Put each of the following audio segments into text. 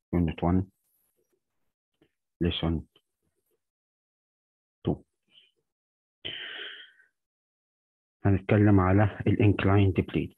يونت 1 lesson 2 هنتكلم على الانكلايند بلين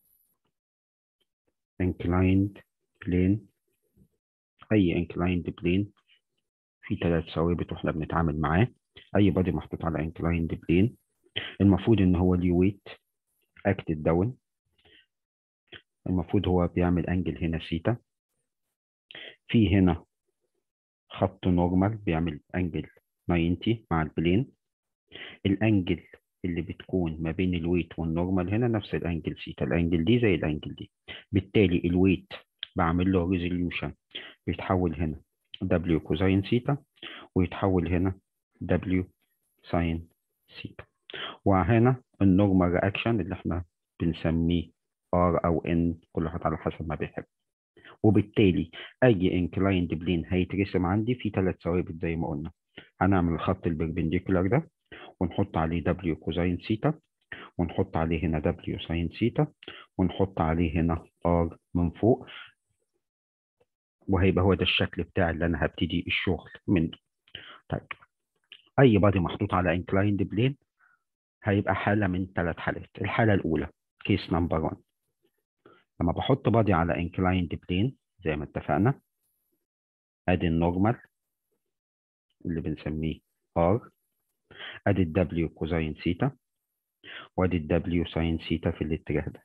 inclined plane اي inclined plane في ثلاث ثوابت واحنا بنتعامل معاه اي بادي محطوط على inclined plane المفروض ان هو ليه ويت اكتد داون المفروض هو بيعمل انجل هنا سيتا في هنا خط نورمال بيعمل انجل 90 مع البلين الانجل اللي بتكون ما بين الويت والنورمال هنا نفس الانجل سيتا الانجل دي زي الانجل دي بالتالي الويت بعمل له ريزوليوشن بيتحول هنا W كوزين سيتا ويتحول هنا W ساين سيتا وهنا النورمال رياكشن اللي احنا بنسميه R او N كل واحد على حسب ما بيحب وبالتالي اي انكلايند بلين هيترسم عندي في ثلاث ثوابت زي ما قلنا هنعمل الخط البربنديكولار ده ونحط عليه W كوزين سيتا ونحط عليه هنا W ساين سيتا ونحط عليه هنا R من فوق وهيبقى هو ده الشكل بتاعي اللي انا هبتدي الشغل منه طيب اي بادي محطوط على انكلايند بلين هيبقى حاله من ثلاث حالات الحاله الاولى كيس نمبر 1 لما بحط بادي على انكلايند بلين زي ما اتفقنا ادي النورمال اللي بنسميه R ادي الدبليو كوزين سيتا وادي الدبليو ساين سيتا في الاتجاه ده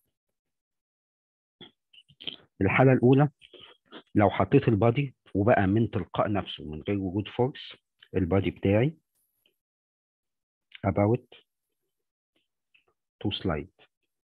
الحالة الأولى لو حطيت البادي وبقى من تلقاء نفسه من غير وجود فورس البادي بتاعي about to slide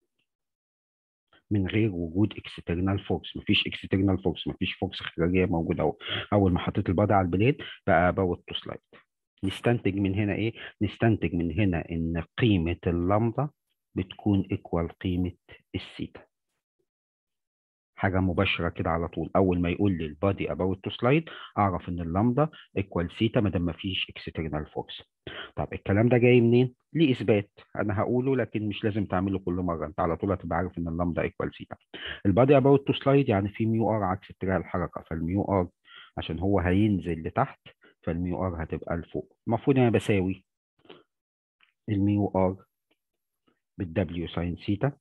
من غير وجود external force مفيش external force مفيش فورس خارجيه موجوده اهو اول ما حطيت البادي على البليد بقى about to slide نستنتج من هنا ايه نستنتج من هنا ان قيمه اللمضه بتكون ايكوال قيمه السيتا حاجه مباشره كده على طول اول ما يقول لي البادي اباوت تو سلايد اعرف ان اللمضه ايكوال سيتا ما دام ما فيش اكسترنال فورس طب الكلام ده جاي منين ليه اثبات انا هقوله لكن مش لازم تعمله كل مره انت على طول هتبقى عارف ان اللمضه ايكوال سيتا البادي اباوت تو سلايد يعني في ميو ار عكس اتجاه الحركه فالميو ار عشان هو هينزل لتحت فالميو ار هتبقى لفوق المفروض انا بساوي الميو ار بالدبليو ساين سيتا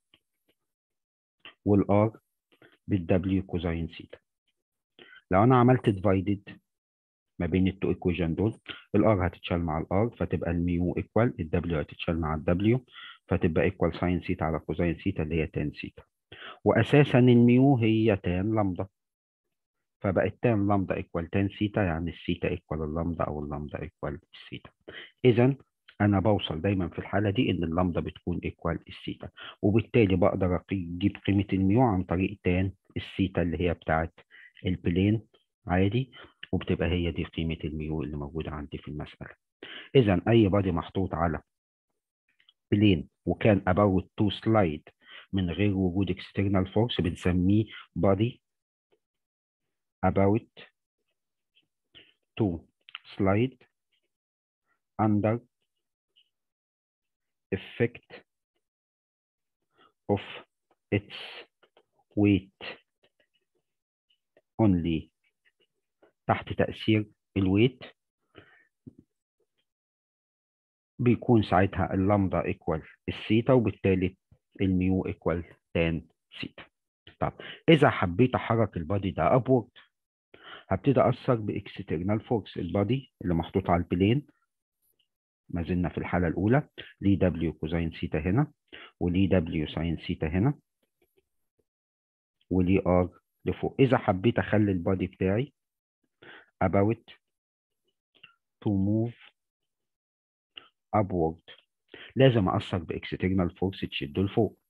والار بالدبليو كوزين سيتا لو انا عملت ديفايدد ما بين التو ايكويشن دول الار هتتشال مع الار فتبقى الميو ايكوال الدبليو هتتشال مع الدبليو فتبقى ايكوال ساين سيتا على كوزين سيتا اللي هي تان سيتا واساسا الميو هي تان لامدا فبقت تان لامدا ايكوال تان سيتا يعني السيتا ايكوال اللامدا او اللامدا ايكوال السيتا اذا انا بوصل دايما في الحاله دي ان اللامدا بتكون ايكوال السيتا وبالتالي بقدر اجيب قيمه الميو عن طريق تان السيتا اللي هي بتاعت البلين عادي وبتبقى هي دي قيمه الميو اللي موجوده عندي في المساله اذا اي بادي محطوط على بلين وكان about to slide من غير وجود external force بنسميه body about to slide under effect of its weight only تحت تأثير الويت بيكون ساعتها اللامدا ايكوال السيتا وبالتالي الميو ايكوال تان سيتا طب اذا حبيت احرك البادي ده ابورد هبتدي اثر باكسترنال فورس البادي اللي محطوط على البلين ما زلنا في الحالة الأولى ليه دبليو كوزين سيتا هنا وليه دبليو ساين سيتا هنا وليه ار لفوق إذا حبيت أخلي البادي بتاعي about to move upward لازم أثر بإكسترنال فورس تشده لفوق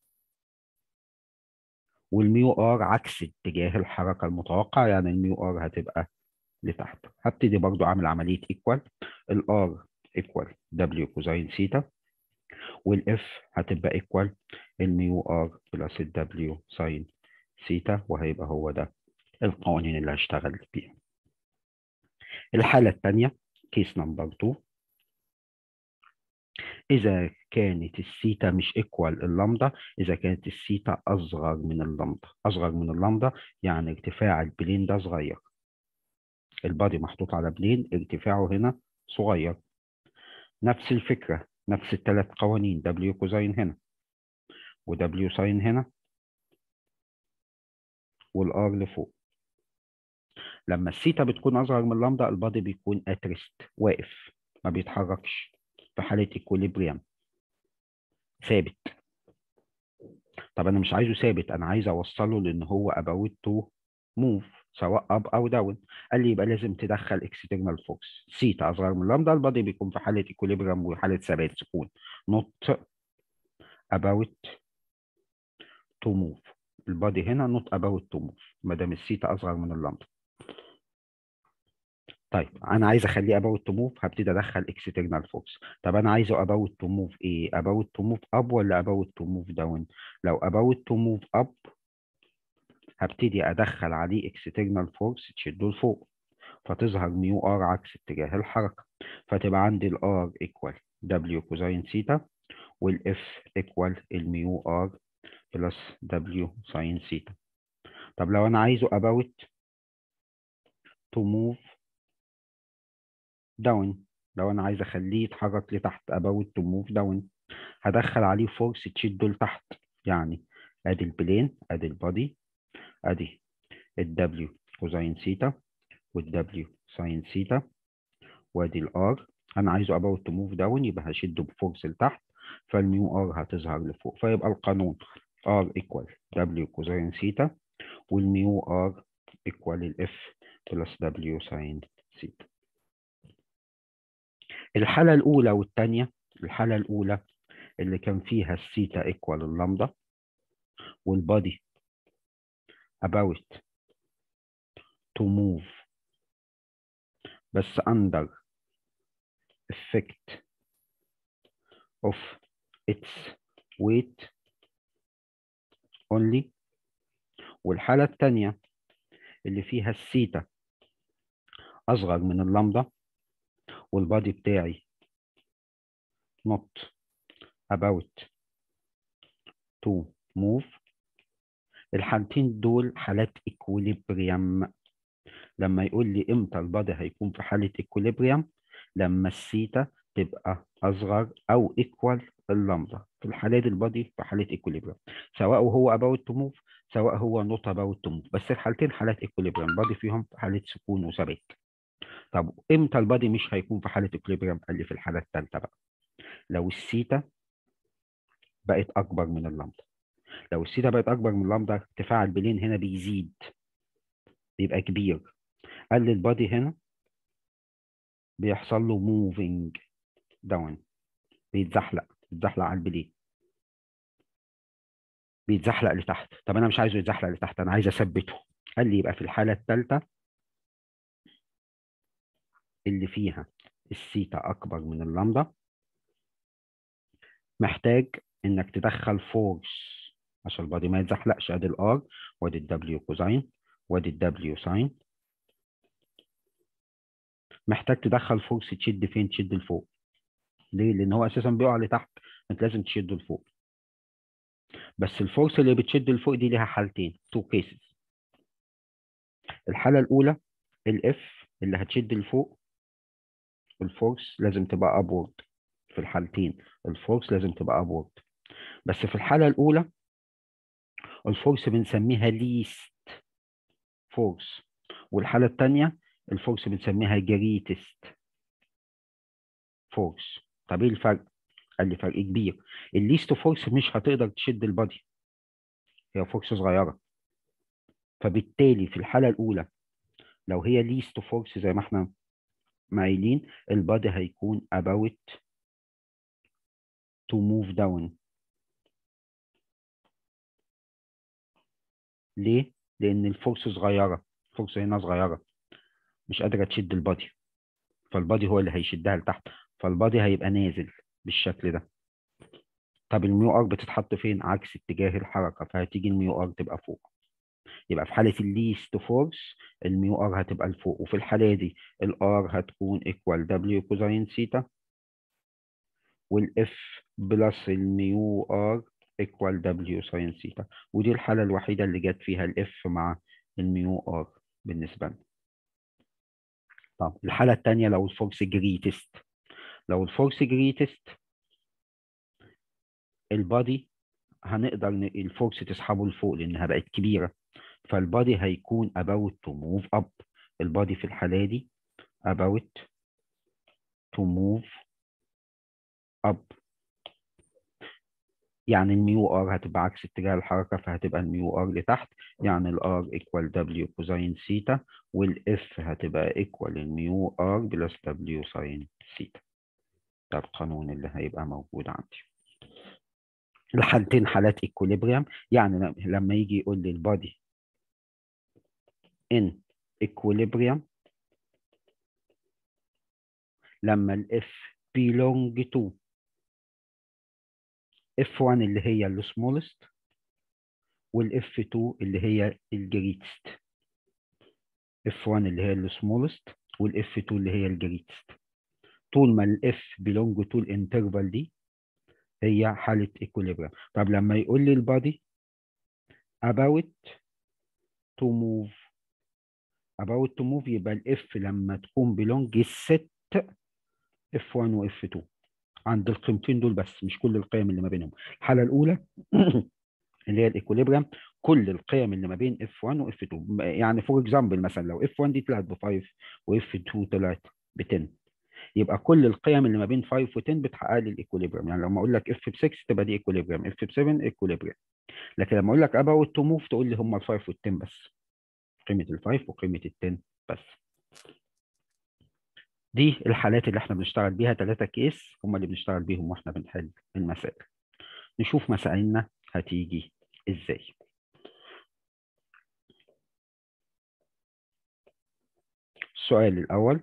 والميو ار عكس اتجاه الحركة المتوقع يعني الميو ار هتبقى لتحت هبتدي برضو أعمل عملية ايكوال الار ايكوال دبليو كوزين سيتا والاف هتبقى ايكوال الميو ار بلس الدبليو ساين سيتا وهيبقى هو ده القوانين اللي هشتغل بيها الحالة الثانية كيس نمبر 2 إذا كانت الثيتا مش ايكوال اللامدا إذا كانت الثيتا أصغر من اللامدا أصغر من اللامدا يعني ارتفاع البلين ده صغير البادي محطوط على بلين ارتفاعه هنا صغير نفس الفكرة نفس الثلاث قوانين W كوزين هنا و W ساين هنا والار لفوق لما الثيتا بتكون اصغر من اللامدا البادي بيكون اترست واقف ما بيتحركش في حاله ايكوليبريم ثابت طب انا مش عايزه ثابت انا عايز اوصله لان هو اباوت تو موف سواء اب او داون قال لي يبقى لازم تدخل اكسترنال فورس ثيتا اصغر من اللامدا البادي بيكون في حاله ايكوليبريم وحاله ثبات سكون نوت about to move البادي هنا نوت about to move ما دام الثيتا اصغر من اللامدا طيب انا عايز اخليه about to move هبتدي ادخل external force طب انا عايزه about to move ايه about to move up ولا about to move down لو about to move up هبتدي ادخل عليه external force تشده لفوق فتظهر ميو ار عكس اتجاه الحركه فتبقى عندي الار equal w كوزين ثيتا والاف equal الميو ار بلس w ساين ثيتا طب لو انا عايزه about to move down لو انا عايز اخليه يتحرك لتحت about to move down هدخل عليه فورس تشده لتحت يعني ادي البلين ادي البادي ادي الدبليو كوزين ثيتا والدبليو ساين ثيتا وادي الار انا عايزه about to move down يبقى هشده بفورس لتحت فالميو ار هتظهر لفوق فيبقى القانون ار ايكوال دبليو كوزين ثيتا والميو ار ايكوال الاف بلس دبليو ساين ثيتا الحالة الأولى والثانية الحالة الأولى اللي كان فيها الثيتا ايكوال اللامدا والبادي about to move بس under effect of its weight only والحالة الثانية اللي فيها الثيتا أصغر من اللامدا والبادي بتاعي not about to move الحالتين دول حالات equilibrium لما يقول لي امتى البادي هيكون في حالة equilibrium لما الثيتا تبقى أصغر أو equal اللامدا في الحالة دي البادي في حالة equilibrium سواء هو about to move سواء هو not about to move بس الحالتين حالات equilibrium البادي فيهم في حالة سكون وثبات طب امتى البادي مش هيكون في حالة equilibrium قال لي في الحالة الثالثة بقى لو الثيتا بقت أكبر من اللامدا لو الثيتا بقت أكبر من اللامدا ارتفاع البلين هنا بيزيد بيبقى كبير قال لي البادي هنا بيحصل له moving down بيتزحلق بيتزحلق على البلين بيتزحلق لتحت طب انا مش عايزه يتزحلق لتحت انا عايز اثبته قال لي يبقى في الحاله الثالثه اللي فيها الثيتا اكبر من اللامدا محتاج انك تدخل فورس عشان البادي ما يتزحلقش ادي الار وادي الدبليو كوزين وادي الدبليو ساين محتاج تدخل فورس تشد فين تشد لفوق ليه لان هو اساسا بيقع لتحت انت لازم تشده لفوق بس الفورس اللي بتشد لفوق دي ليها حالتين تو كيسز الحاله الاولى الاف اللي هتشد لفوق الفورس لازم تبقى ابورد في الحالتين الفورس لازم تبقى ابورد بس في الحاله الاولى الفورس بنسميها ليست فورس والحاله الثانيه الفورس بنسميها جريتست فورس طب ايه الفرق قال لي فرق كبير الليست فورس مش هتقدر تشد البادي هي فورس صغيره فبالتالي في الحاله الاولى لو هي ليست فورس زي ما احنا مايلين البادي هيكون about to move down ليه؟ لأن الفورس صغيرة الفورس هنا صغيرة مش قادرة تشد البادي فالبادي هو اللي هيشدها لتحت فالبادي هيبقى نازل بالشكل ده طب الميو ار بتتحط فين عكس اتجاه الحركه فهتيجي الميو ار تبقى فوق يبقى في حاله الليست فورس الميو ار هتبقى لفوق وفي الحاله دي الار هتكون ايكوال دبليو كوزين ثيتا والاف بلس الميو ار ايكوال دبليو ساين ثيتا ودي الحالة الوحيدة اللي جت فيها الاف مع الميو ار بالنسبة لنا طب الحالة التانية لو الفورس جريتست لو الفورس جريتست البادي هنقدر ن... الفورس تسحبه لفوق لانها بقت كبيرة فالبادي هيكون about to move up البادي في الحالة دي about to move up يعني الميو ار هتبقى عكس اتجاه الحركة فهتبقى الميو ار لتحت يعني الار ايكوال دبليو كوزين سيتا والاف هتبقى ايكوال الميو ار بلس دبليو ساين سيتا ده القانون اللي هيبقى موجود عندي الحالتين حالات ايكوليبريم يعني لما يجي يقول لي البادي ان equilibrium لما ال F belong to F1 اللي هي ال smallest وال F2 اللي هي ال greatest F1 اللي هي ال smallest وال F2 اللي هي ال greatest طول ما ال F belong to الانترفال دي هي حالة equilibrium طب لما يقول لي البادي about to move about to move يبقى الاف لما تكون بلونج الست اف 1 واف 2 عند القيمتين دول بس مش كل القيم اللي ما بينهم الحاله الاولى اللي هي الايكوليبريم كل القيم اللي ما بين اف 1 واف 2 يعني فور اكزامبل مثلا لو اف 1 دي طلعت ب 5 واف 2 طلعت ب 10 يبقى كل القيم اللي ما بين 5 و 10 بتحقق لي الايكوليبريم يعني لما اقول لك اف ب 6 تبقى دي ايكوليبريم اف ب 7 ايكوليبريم لكن لما اقول لك about to move تقول لي هم ال 5 وال 10 بس قيمة ال 5 وقيمة ال 10 بس دي الحالات اللي احنا بنشتغل بيها ثلاثة كيس هم اللي بنشتغل بيهم واحنا بنحل المسائل نشوف مسائلنا هتيجي ازاي السؤال الأول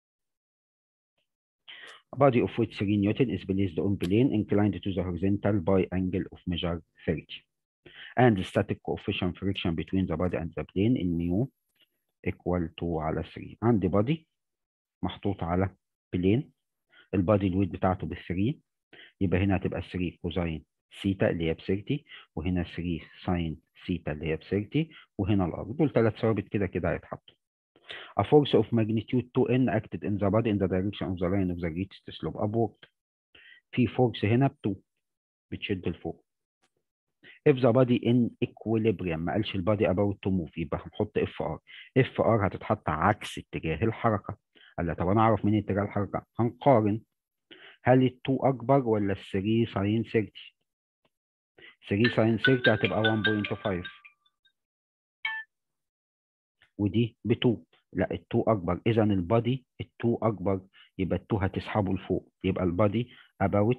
A body of weight 3 Newton is placed on plane inclined to the horizontal by angle of measure 30 and the static coefficient friction between the body and the plane in mu equal to على 3 عندي body محطوط على بلين البادي الويت بتاعته ب 3 يبقى هنا هتبقى 3 كوزين سيتا اللي هي ب 30 وهنا 3 ساين سيتا اللي هي ب 30 وهنا الارض دول ثلاث ثوابت كده كده هيتحطوا A force of magnitude 2n acted in the body in the direction of the line of the greatest slope upward. في فورس هنا ب 2 بتشد لفوق. if the body in equilibrium ما قالش البادي about to move يبقى هنحط اف ار اف ار هتتحط عكس اتجاه الحركه قال لي طب انا اعرف منين اتجاه الحركه هنقارن هل ال 2 اكبر ولا ال 3 ساين 30 3 ساين 30 هتبقى 1.5 ودي ب 2 لا ال 2 اكبر اذا البادي ال 2 اكبر يبقى ال 2 هتسحبه لفوق يبقى البادي about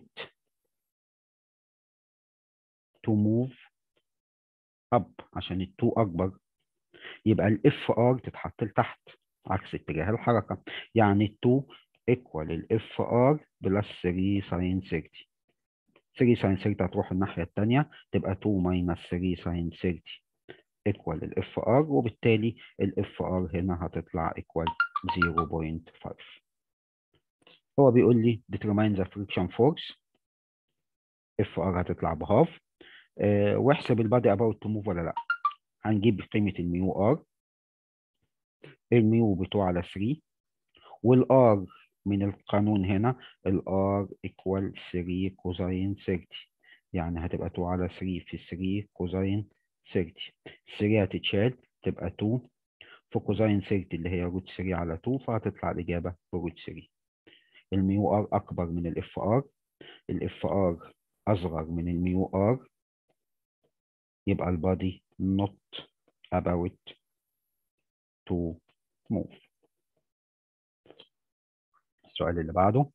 to move up عشان ال 2 اكبر يبقى الاف ار تتحط لتحت عكس اتجاه الحركه يعني ال 2 equal الاف ار بلس 3 ساين 30 3 ساين 30 هتروح الناحيه الثانيه تبقى 2 ماينس 3 ساين 30 equal الاف ار وبالتالي الاف ار هنا هتطلع equal 0.5 هو بيقول لي determine the friction force اف ار هتطلع بهاف أه واحسب البادي اباوت تو موف ولا لا هنجيب قيمه الميو ار الميو بتوع على 3 والار من القانون هنا الار ايكوال 3 كوزين 30 يعني هتبقى 2 على 3 في 3 كوزين 30 3 هتتشال تبقى 2 في كوزين 30 اللي هي روت 3 على 2 فهتطلع الإجابة بروت 3 الميو ار أكبر من الاف ار الاف ار أصغر من الميو ار يبقى البادي not about to move السؤال اللي بعده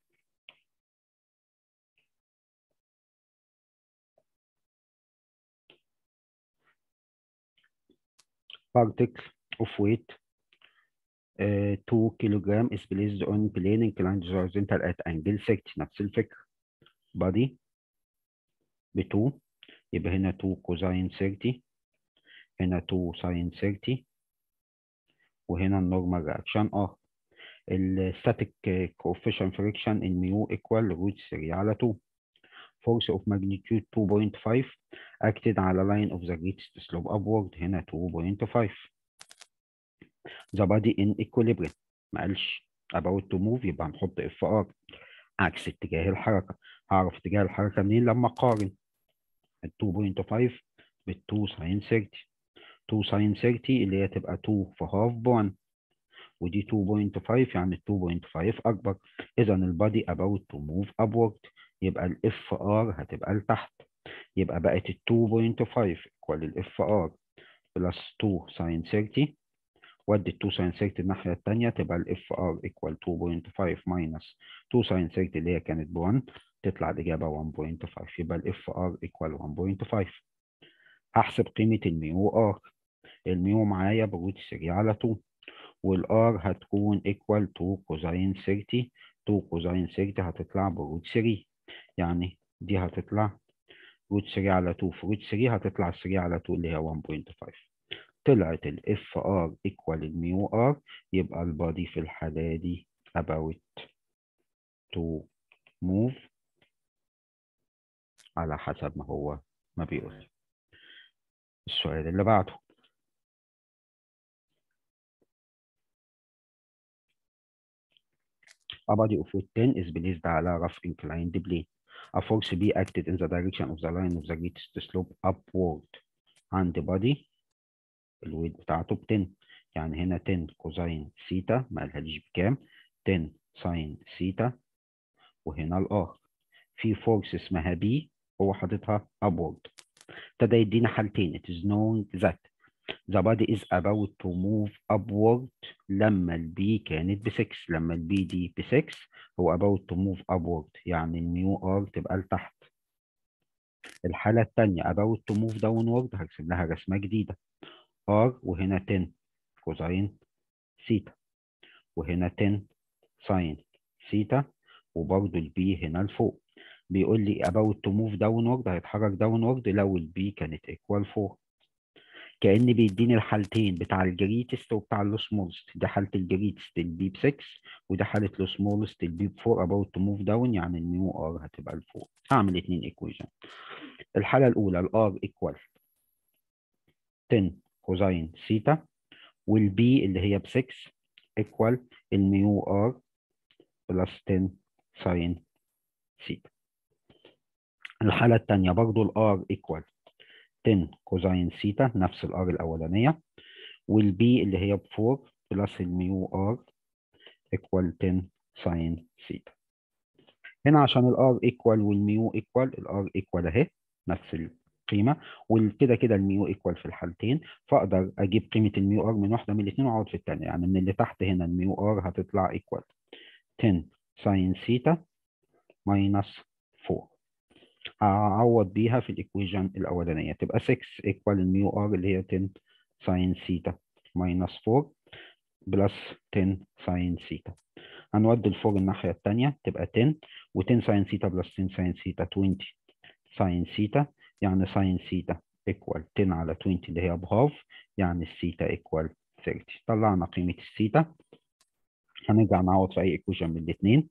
particle of weight uh, 2 kilogram is placed on plane inclined horizontal at angle 60 نفس الفكرة body ب 2 يبقى هنا 2 كوزين 30 هنا 2 ساين 30 وهنا النورمال رياكشن اه الستاتيك coefficient friction الميو equal root 3 على 2 force of magnitude 2.5 acted على line of the greatest slope upward هنا 2.5 the body in equilibrium ما قالش about to move يبقى هنحط اف ار عكس اتجاه الحركه هعرف اتجاه الحركه منين لما اقارن ال 2.5 بال 2 ساين 30 2 ساين 30 اللي هي تبقى 2 في هاف ب 1 ودي 2.5 يعني 2.5 اكبر اذا البادي about to move upward يبقى الاف ار هتبقى لتحت يبقى بقت ال 2.5 ايكوال الاف ار بلس 2 ساين 30 ودي ال 2 ساين 30 الناحيه الثانيه تبقى الاف ار ايكوال 2.5 ماينس 2 ساين 30 اللي هي كانت ب 1 تطلع الاجابه 1.5 يبقى الاف ار ايكوال 1.5 هحسب قيمه الميو ار الميو معايا بروت 3 على 2 والار هتكون ايكوال 2 كوزين 30 2 كوزين 30 هتطلع بروت 3 يعني دي هتطلع روت 3 على 2 في روت 3 هتطلع 3 على 2 اللي هي 1.5 طلعت الاف ار ايكوال الميو ار يبقى البادي في الحالة دي about to move على حسب ما هو ما بيقول السؤال اللي بعده A body of weight 10 is placed على rough inclined plane. A force B acted in the direction of the line of the greatest slope upward. عند body الويت بتاعته ب 10 يعني هنا 10 كوزين سيتا ما قالهاليش بكام 10 ساين سيتا وهنا الار في فورس اسمها بي هو حاططها upward ابتدى يدينا حالتين it is known that the body is about to move upward لما البي كانت ب 6 لما البي دي ب 6 هو about to move upward يعني الميو ار تبقى لتحت الحالة الثانية about to move downward هرسم لها رسمة جديدة ار وهنا 10 كوزين سيتا وهنا 10 ساين سيتا وبرضه البي هنا لفوق بيقول لي about to move downward هيتحرك downward لو البي كانت equal 4 كأن بيديني الحالتين بتاع الجريتست وبتاع السمولست دي حالة الجريتست البي ب 6 وده حالة السمولست البي ب 4 about to move down يعني الميو ار هتبقى ل 4 هعمل اتنين ايكويشن الحالة الأولى الار ايكوال 10 كوزين سيتا والبي اللي هي ب 6 ايكوال الميو ار بلس 10 ساين سيتا الحالة الثانية برضو الار ايكوال 10 كوزين سيتا نفس الار الاولانيه والبي اللي هي ب 4 بلس الميو ار ايكوال 10 ساين سيتا هنا عشان الار ايكوال والميو ايكوال الار ايكوال اهي نفس القيمه وكده كده الميو ايكوال في الحالتين فاقدر اجيب قيمه الميو ار من واحده من الاثنين واقعد في الثانيه يعني من اللي تحت هنا الميو ار هتطلع ايكوال 10 ساين سيتا ماينس 4 هعوض بيها في الايكويشن الاولانيه تبقى 6 ايكوال الميو ار اللي هي 10 ساين سيتا ماينس 4 بلس 10 ساين سيتا هنودي ال 4 الناحيه الثانيه تبقى 10 و10 ساين سيتا بلس 10 ساين سيتا 20 ساين سيتا يعني ساين سيتا ايكوال 10 على 20 اللي هي بهاف يعني السيتا ايكوال 30 طلعنا قيمه السيتا هنرجع نعوض في اي ايكويشن من الاثنين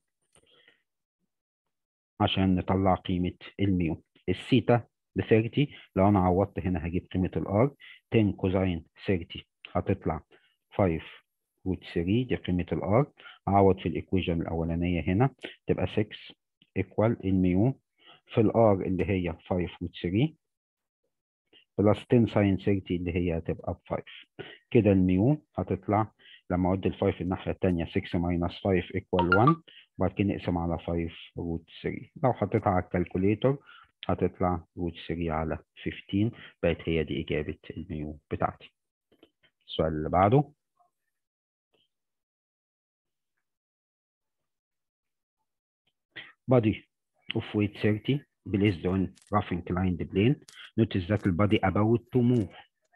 عشان نطلع قيمة الميو السيتا ب 30 لو أنا عوضت هنا هجيب قيمة الآر 10 كوزين 30 هتطلع 5 روت 3 دي قيمة الآر أعوض في الإيكويشن الأولانية هنا تبقى 6 إيكوال الميو في الآر اللي هي 5 روت 3 بلس 10 ساين 30 اللي هي هتبقى ب 5 كده الميو هتطلع لما اودي ال 5 الناحيه الثانيه 6 ماينس 5 ايكوال 1 وبعد كده نقسم على 5 روت 3 لو حطيتها على الكالكوليتر هتطلع روت 3 على 15 بقت هي دي اجابه الميو بتاعتي السؤال اللي بعده body of weight 30 placed on rough inclined plane notice that the body about to move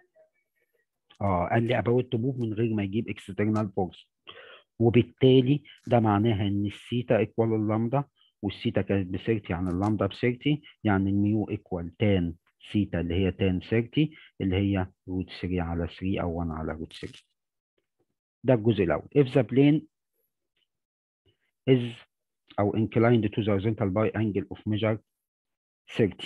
اه قال لي about to move من غير ما يجيب external force وبالتالي ده معناها ان السيتا ايكوال اللامدا والسيتا كانت ب 30 يعني اللامدا ب 30 يعني الميو ايكوال تان سيتا اللي هي تان 30 اللي هي روت 3 على 3 او 1 على روت 3 ده الجزء الاول if the plane is أو inclined to the horizontal by angle of measure 30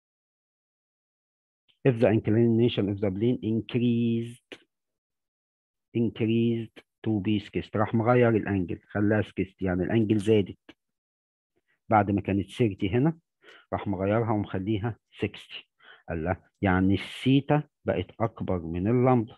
if the inclination of the plane increased increased to be 60 راح مغير الانجل خلاها 60 يعني الانجل زادت بعد ما كانت 30 هنا راح مغيرها ومخليها 60 قال لا يعني السيتا بقت اكبر من اللمبه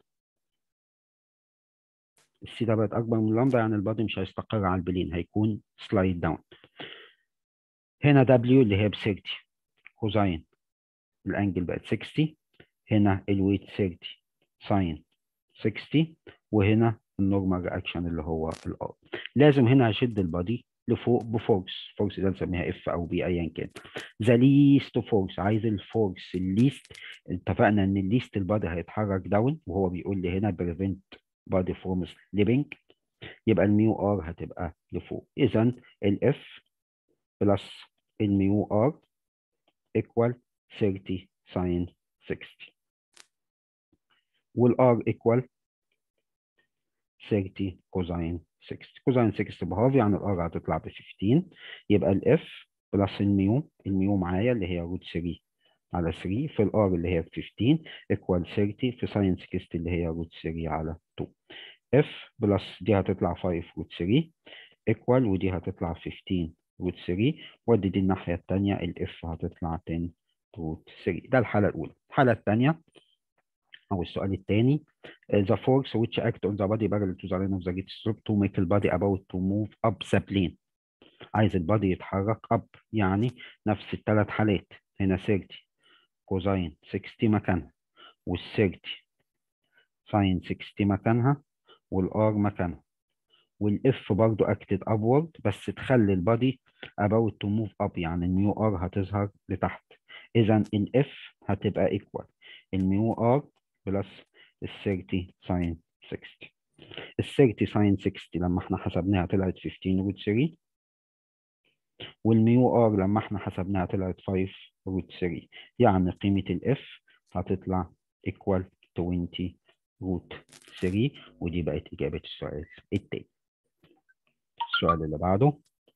السيتا بقت اكبر من اللمبه يعني البادي مش هيستقر على البلين هيكون سلايد داون هنا دبليو اللي هي ب 30 كوزاين الانجل بقت 60 هنا الويت 30 ساين 60 وهنا النورمال رياكشن اللي هو الار لازم هنا هشد البادي لفوق بفورس فورس ده نسميها اف او بي ايا كان ذا ليست فورس عايز الفورس الليست اتفقنا ان الليست البادي هيتحرك داون وهو بيقول لي هنا بريفنت بادي فروم سليبنج يبقى الميو ار هتبقى لفوق اذا الاف بلس الميو ار equal 30 ساين 60 والار equal 30 كوزين 60 كوزين 60 بهاف يعني الار هتطلع ب 15 يبقى الاف بلس الميو الميو معايا اللي هي روت 3 على 3 في الار اللي هي ب 15 ايكوال 30 في ساين 60 اللي هي روت 3 على 2 اف بلس دي هتطلع 5 روت 3 ايكوال ودي هتطلع 15 روت 3 ودي دي الناحيه الثانيه الاف هتطلع 10 روت 3 ده الحاله الاولى الحاله الثانيه او السؤال الثاني the force which act on the body parallel to the line of the gate stroke to make the body about to move up the plane عايز البادي يتحرك up يعني نفس الثلاث حالات هنا 30 كوزين 60 مكانها وال 30 ساين 60 مكانها والار مكانها والاف برضو اكتد ابورد بس تخلي البادي about to move up يعني الميو ار هتظهر لتحت اذا الاف هتبقى ايكوال الميو ار بلس ال 30 ساين 60 ال 30 ساين 60 لما احنا حسبناها طلعت 15 روت 3 والميو ار لما احنا حسبناها طلعت 5 روت 3 يعني قيمة الاف هتطلع equal 20 روت 3 ودي بقت إجابة السؤال التاني السؤال اللي بعده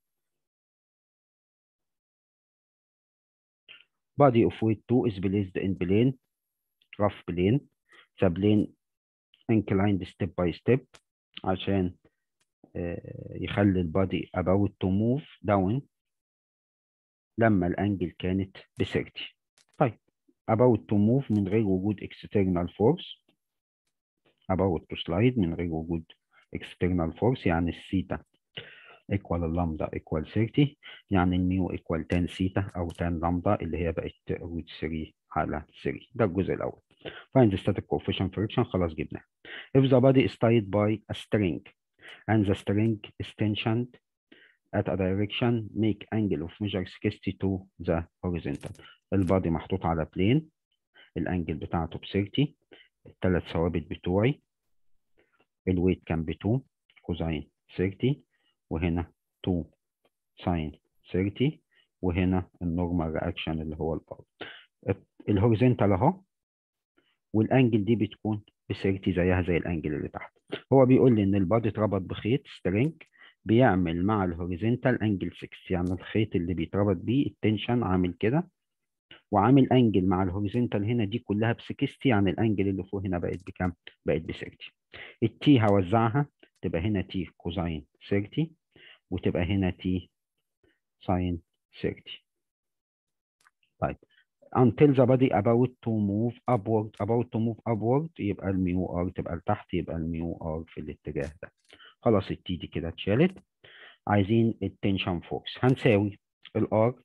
body of weight 2 is placed in plane rough plane the plane inclined step by step عشان يخلي البادي about to move down لما الانجل كانت ب 30 طيب about to move من غير وجود external force about to slide من غير وجود external force يعني الثيتا equal اللامدا equal 30 يعني الميو equal tan ثيتا او tan لامدا اللي هي بقت روت 3 على 3 ده الجزء الاول find the static coefficient friction خلاص جبناه if the body is tied by a string and the string is tensioned at a direction make angle of measure 60 to the horizontal البادي محطوط على بلين الانجل بتاعته ب 30 الثلاث ثوابت بتوعي الويت كان ب 2 كوزين 30 وهنا 2 ساين 30 وهنا النورمال رياكشن اللي هو الار الهوريزونتال اهو والانجل دي بتكون ب 30 زيها زي الانجل اللي تحت هو بيقول لي ان البادي اتربط بخيط سترينج بيعمل مع الهوريزونتال انجل 6 يعني الخيط اللي بيتربط بيه التنشن عامل كده وعامل انجل مع الهوريزونتال هنا دي كلها ب 60 يعني الانجل اللي فوق هنا بقت بكام؟ بقت ب 30 التي هوزعها تبقى هنا تي كوزين 30 وتبقى هنا تي ساين 30 طيب until the body about to move upward about to move upward يبقى الميو ار تبقى لتحت يبقى الميو ار في الاتجاه ده خلاص التي دي كده اتشالت عايزين التنشن فورس هنساوي الار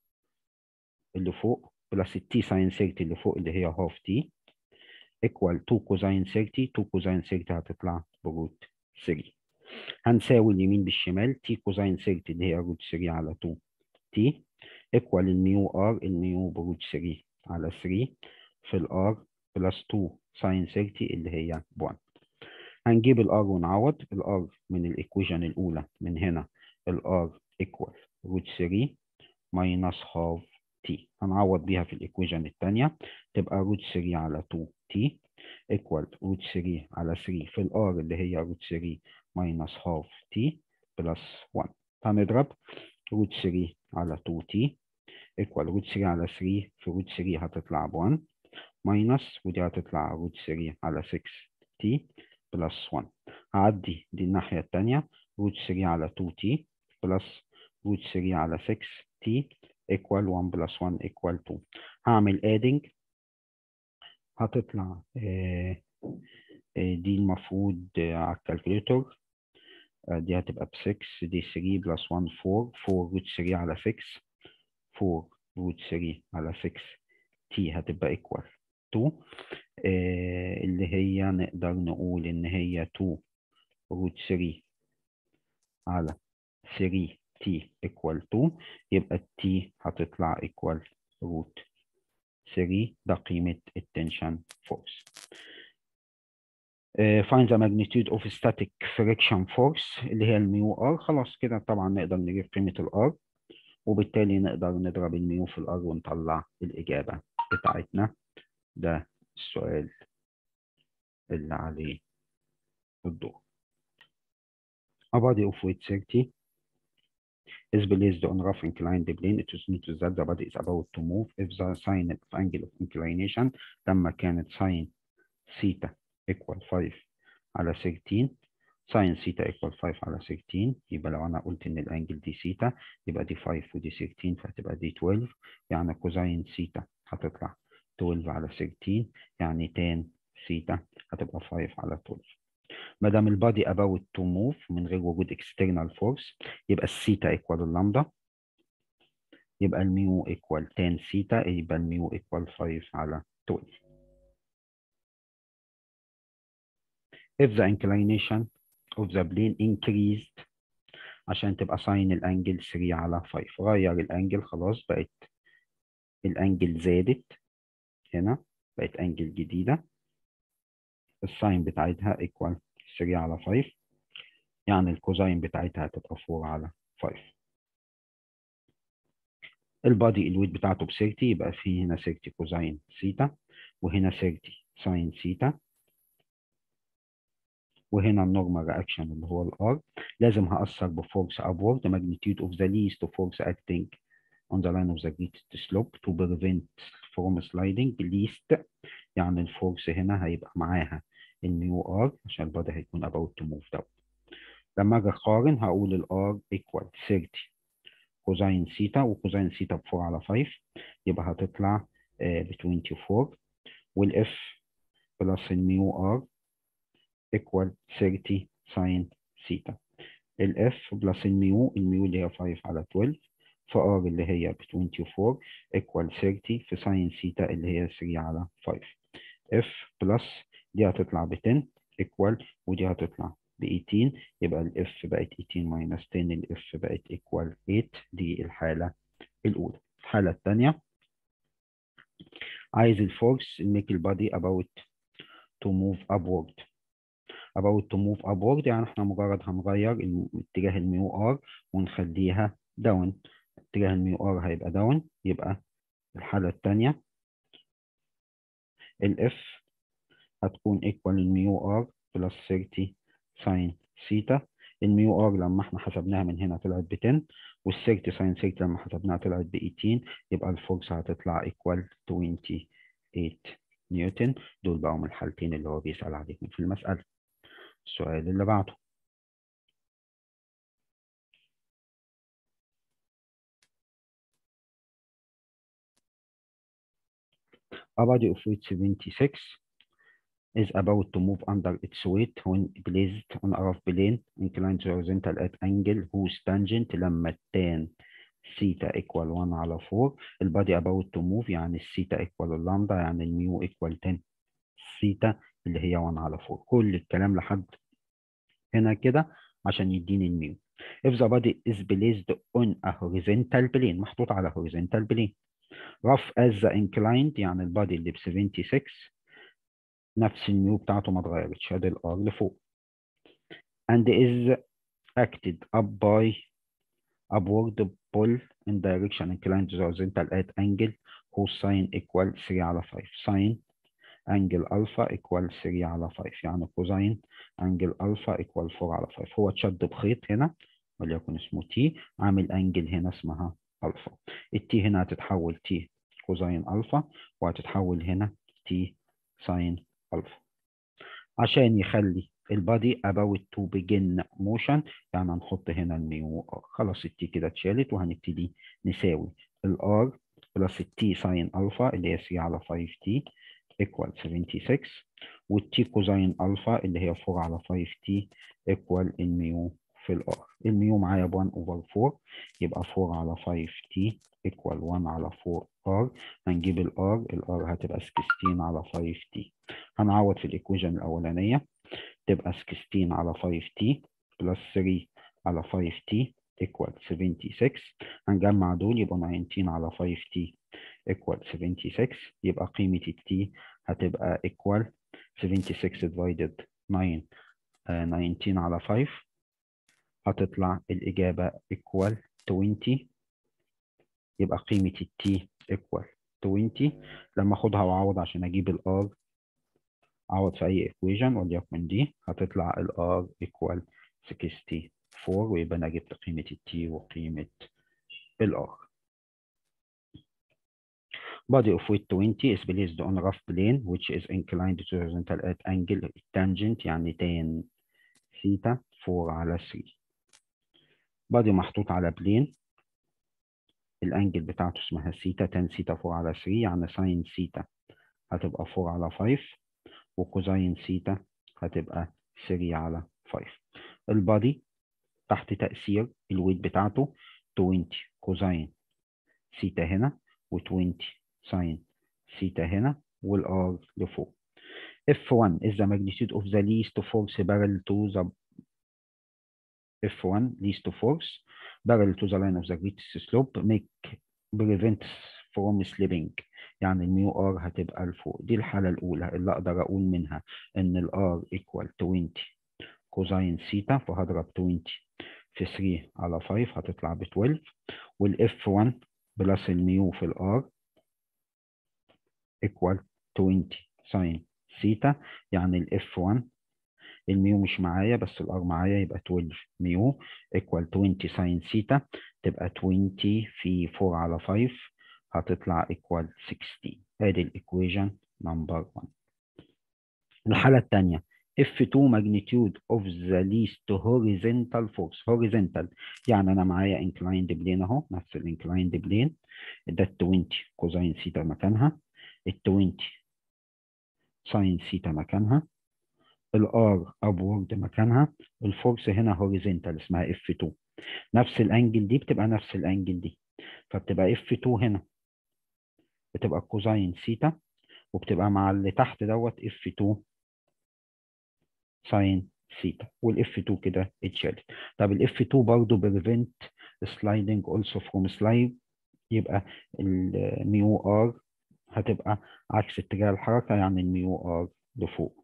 اللي فوق بلس التي ساين 30 اللي فوق اللي هي هاف تي ايكوال 2 كوزين 30 2 كوزين 30 هتطلع بروت 3 هنساوي اليمين بالشمال تي كوزين 30 اللي هي روت 3 على 2 تي ايكوال الميو ار الميو بروت 3 على 3 في الار بلس 2 ساين 30 اللي هي 1 هنجيب الار ونعوض الار من الايكويشن الاولى من هنا الار ايكوال روت 3 ماينس هاف تي هنعوض بيها في الايكويشن الثانيه تبقى روت 3 على 2 تي ايكوال روت 3 على 3 في الار اللي هي روت 3 ماينس هاف تي بلس 1 هنضرب روت 3 على 2 تي ايكوال روت 3 على 3 في روت 3 هتطلع ب 1 ماينس ودي هتطلع روت 3 على 6 تي بلس 1 هعدي دي الناحية التانية روت 3 على 2 تي بلس روت 3 على 6 تي ايكوال 1 بلس 1 ايكوال 2 هعمل ادنج هتطلع آه آه دي المفروض آه على الكالكوليتور دي هتبقى ب 6 دي 3 بلس 1 4 4 روت 3 على 6 4 روت 3 على 6 تي هتبقى ايكوال 2 آه اللي هي نقدر نقول ان هي 2 روت 3 على 3 تي ايكوال 2 يبقى التي هتطلع ايكوال روت 3 ده قيمة التنشن فورس. Uh, find the magnitude of static friction force اللي هي الميو ار خلاص كده طبعا نقدر نجيب قيمة الار وبالتالي نقدر نضرب الميو في الار ونطلع الإجابة بتاعتنا ده السؤال اللي عليه الدور. A body of weight 30 is placed on rough inclined plane. It is noted that the body is about to move if the sine of angle of inclination لما كانت sin theta equal 5 على 16 sin theta equal 5 على 16 يبقى لو أنا قلت إن الأنجل دي theta يبقى دي 5 ودي 16 فهتبقى دي 12 يعني كوزين theta هتطلع 12 على 16 يعني tan theta هتبقى 5 على 12 ما دام البادي about to move من غير وجود external force يبقى الثيتا equal اللامدا يبقى الميو equal tan ثيتا يبقى الميو equal 5 على 12 if the inclination of the plane increased عشان تبقى ساين الانجل 3 على 5 غير الانجل خلاص بقت الانجل زادت هنا بقت انجل جديده الساين بتاعتها equal 3 على 5 يعني الكوزاين بتاعتها هتبقى 4 على 5 البادي الويت بتاعته ب 30 يبقى في هنا 30 كوزاين ثيتا وهنا 30 ساين ثيتا وهنا النورمال رياكشن اللي هو الار لازم هأثر بفورس upward the magnitude of the least force acting on the line of the greatest slope to prevent from sliding least يعني الفورس هنا هيبقى معاها الميو ار عشان البادي هيكون about to move down لما اجي اقارن هقول الار equal 30 كوزين ثيتا وكوزين ثيتا ب 4 على 5 يبقى هتطلع ب 24 والاف بلس الميو ار equal 30 ساين ثيتا الاف بلس الميو الميو اللي هي 5 على 12 فار اللي هي ب 24 equal 30 في ساين ثيتا اللي هي 3 على 5 اف بلس دي هتطلع ب 10 equal ودي هتطلع ب 18 يبقى الاف بقت 18 minus 10 الاف بقت equal 8 دي الحالة الأولى الحالة الثانية عايز الفورس make البادي about to move upward about to move upward يعني احنا مجرد هنغير اتجاه الميو ار ونخليها داون اتجاه الميو ار هيبقى داون يبقى الحالة الثانية الاف هتكون equal الميو ار بلس 30 ساين ثيتا الميو ار لما احنا حسبناها من هنا طلعت ب 10 وال 30 ساين ثيتا لما حسبناها طلعت ب 18 يبقى الفورس هتطلع equal 28 نيوتن دول بقوا من الحالتين اللي هو بيسأل عليهم في المسألة السؤال اللي بعده A body of weight 76 is about to move under its weight when placed on a rough plane inclined horizontal at angle whose tangent لما التان theta equal 1 على 4 البادي about to move يعني الثيتا equal اللامدا يعني الميو equal 10 ثيتا اللي هي 1 على 4 كل الكلام لحد هنا كده عشان يديني الميو if the body is placed on a horizontal plane محطوط على horizontal plane rough as the inclined يعني البادي اللي ب 76 نفس الميو بتاعته ما اتغيرتش ادي الار لفوق and is acted up by upward pull in direction inclined horizontal at angle whose sine equal 3 على 5 sine angle alpha equal 3 على 5 يعني كوزين angle alpha equal 4 على 5 هو اتشد بخيط هنا وليكن اسمه تي عامل انجل هنا اسمها الفا التي هنا هتتحول تي كوزين الفا وهتتحول هنا تي ساين الفا عشان يخلي البادي about to begin motion يعني هنحط هنا الميو ار خلاص التي كده اتشالت وهنبتدي نساوي الار بلس التي ساين الفا اللي هي 3 على 5 تي equal 76 والتي كوزين الفا اللي هي 4 على 5 تي equal الميو في الار الميو معايا ب 1 اوفر 4 يبقى 4 على 5 تي equal 1 على 4 ار هنجيب الار الار هتبقى 16 على 5 تي هنعوض في الايكويشن الاولانيه تبقى 16 على 5 تي بلس 3 على 5 تي equal 76 هنجمع دول يبقى 19 على 5 تي equal 76 يبقى قيمة التي هتبقى equal 76 divided 9 uh, 19 على 5 هتطلع الإجابة equal 20 يبقى قيمة التي equal 20 لما اخدها واعوض عشان اجيب الار اعوض في اي equation وليكن دي هتطلع الار equal 64 ويبقى انا جبت قيمة التي وقيمة الار body of weight 20 is placed on rough plane which is inclined to horizontal at angle tangent يعني tan ثيتا 4 على 3 body محطوط على بلين الانجل بتاعته اسمها ثيتا tan ثيتا 4 على 3 يعني ساين ثيتا هتبقى 4 على 5 وكوزين ثيتا هتبقى 3 على 5 البادي تحت تأثير الويت بتاعته 20 كوزين ثيتا هنا و20 ساين ثيتا هنا والار لفوق F1 is the magnitude of the least force parallel to the F1 least force parallel to the line of the greatest slope make prevents from slipping يعني الميو ار هتبقى لفوق دي الحالة الأولى اللي أقدر أقول منها إن الار equal 20 كوزين ثيتا فهضرب 20 في 3 على 5 هتطلع ب 12 والاف 1 بلس الميو في الار equal 20 ساين ثيتا يعني الاف 1 الميو مش معايا بس الار معايا يبقى 12 ميو equal 20 ساين ثيتا تبقى 20 في 4 على 5 هتطلع equal 16 ادي الايكويشن نمبر 1 الحالة الثانية F2 magnitude of the least horizontal force horizontal يعني أنا معايا inclined plane أهو نفس ال inclined plane ده 20 كوزين ثيتا مكانها ال 20 ساين ثيتا مكانها الار ابورد مكانها الفورس هنا هوريزونتال اسمها F2 نفس الانجل دي بتبقى نفس الانجل دي فبتبقى F2 هنا بتبقى كوزين ثيتا وبتبقى مع اللي تحت دوت F2 ساين ثيتا والاف 2 كده اتشالت طب الاف 2 برضه بريفنت سلايدنج اولسو فروم سلايد يبقى الميو ار هتبقى عكس اتجاه الحركه يعني الميو ار لفوق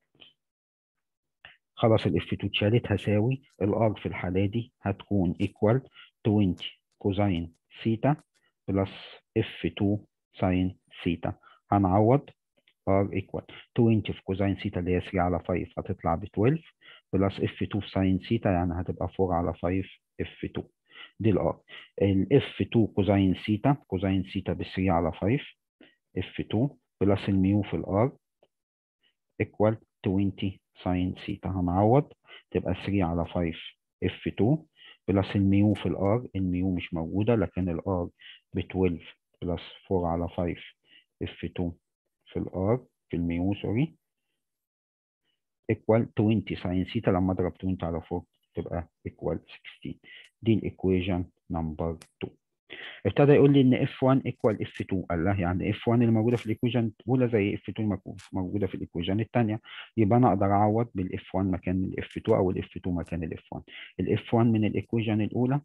خلاص الاف 2 اتشالت هساوي الار في الحاله دي هتكون ايكوال 20 كوزين ثيتا بلس اف 2 ساين ثيتا هنعوض r equal 20 في كوزين ثيتا اللي هي 3 على 5 هتطلع ب 12 بلس f2 في ساين ثيتا يعني هتبقى 4 على 5 f2 دي الار ال f2 كوزين ثيتا كوزين ثيتا ب 3 على 5 f2 بلس الميو في الار equal 20 ساين ثيتا هنعوض تبقى 3 على 5 f2 بلس الميو في الار الميو مش موجودة لكن الار ب 12 بلس 4 على 5 f2 في الار في الميو سوري equal 20 ساين ثيتا لما اضرب 20 على 4 تبقى equal 16 دي الايكويشن نمبر 2 ابتدى يقول لي ان F1 equal F2 قال له يعني F1 اللي موجوده في الايكويشن الاولى زي F2 موجوده في الايكويشن الثانيه يبقى انا اقدر اعوض بال F1 مكان ال F2 او ال F2 مكان ال F1 ال F1 من الايكويشن الاولى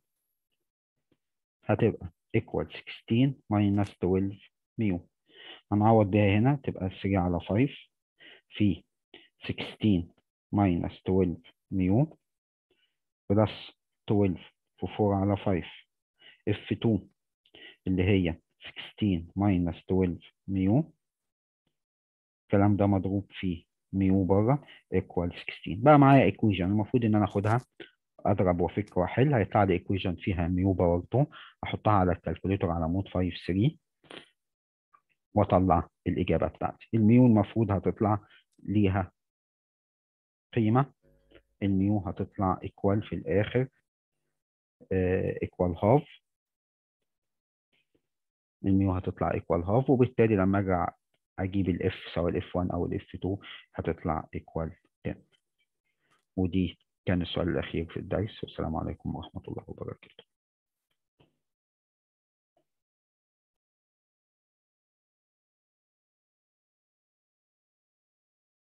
هتبقى equal 16 minus 12 ميو هنعوض بيها هنا تبقى 3 على 5 في 16 minus 12 ميو بلس 12 في 4 على 5 F2 اللي هي 16 minus 12 ميو الكلام ده مضروب في ميو بره equal 16 بقى معايا equation المفروض ان انا اخدها اضرب وافك واحل هيطلع لي ايكويشن فيها ميو باور 2 احطها على الكالكوليتر على مود 5 3 واطلع الاجابه بتاعتي الميو المفروض هتطلع ليها قيمه الميو هتطلع ايكوال في الاخر ايكوال هاف الميو هتطلع ايكوال هاف وبالتالي لما ارجع اجيب الاف سواء الاف 1 او الاف 2 هتطلع ايكوال 10 ودي كان السؤال الاخير في الدرس والسلام عليكم ورحمه الله وبركاته